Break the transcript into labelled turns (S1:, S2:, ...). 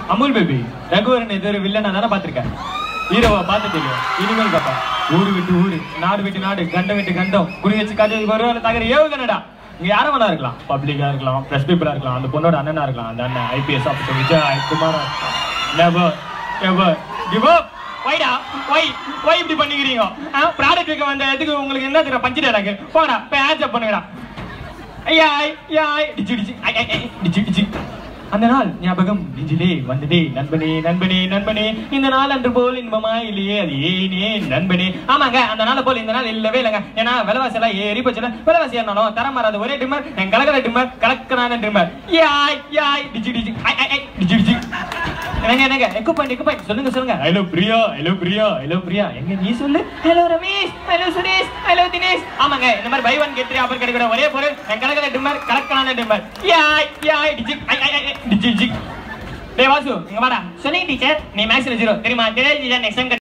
S1: Amul baby Raghuvaran இது ஒரு வில்லனா தானே பார்த்திருக்கேன் ஹீரோவா பார்த்துட்டு இனிமேல் பாப்பா ஊரு விட்டு ஊரு நாடு விட்டு நாடு கண்டம் விட்டு கண்டம் குறி வச்சு காட்டு ஒருவேளை தகர ஏவுகணடா இங்க யாரும் வேணா இருக்கலாம் பப்ளிக்கா இருக்கலாம் பிரஸ் பீப்புளா இருக்கலாம் அந்த பொண்ணோட அண்ணனா இருக்கலாம் அந்த அண்ணன் ஐபிஎஸ் ஆஃபீஸர் விஜய் குமாரா நெவர் எவர் கிவ் அப் வைடா வை வை இப்படி பண்ணிக்கிறீங்க ப்ராடக்ட் வைக்க வந்த இதுக்கு உங்களுக்கு என்ன தெரியும் பஞ்சிட்டு எனக்கு போடா போய் ஆட்சப் பண்ணுங்கடா ஐயாய் யாய் டிச்சு டிச்சு ஐ ஐ ஐ டிச்சு டிச்சு அந்த நாள் ஞாபகம் நெஞ்சிலே வந்ததே நண்பனே நண்பனே நண்பனே இந்த நாள் அன்று போல் இன்பமா இல்லையே அது ஏனே நண்பனே ஆமாங்க அந்த நாள் போல் இந்த நாள் இல்லவே இல்லைங்க ஏன்னா விலைவாசி எல்லாம் ஏறி போச்சுல விலைவாசி ஏறினாலும் தரம் மாறாது ஒரே டிம்மர் என் கலக்கல டிம்மர் கலக்கனான டிம்மர் யாய் யாய் டிச்சு டிச்சு ஐ ஐ ஐ டிச்சு டிச்சு என்னங்க என்னங்க எக்கு பாயிண்ட் எக்கு பாயிண்ட் சொல்லுங்க சொல்லுங்க hello Priya hello Priya hello Priya எங்க நீ சொல்லு hello Ramesh hello Suresh hello Dinesh ஆமாங்க இந்த மாதிரி buy one get three offer கிடைக்கிற ஒரே பொருள் என் கலக்கல டிம்மர் கலக்கலான டிம்மர் யாய் யாய் டிஜி ஐ ஐ ஐ டிஜி டிஜி டேய் வாசு இங்க வாடா சொல்லுங்க டீச்சர் நீ மேக்ஸ்ல ஜீரோ தெரியுமா தெரியாது டீச்சர் நெக்ஸ்ட் டைம்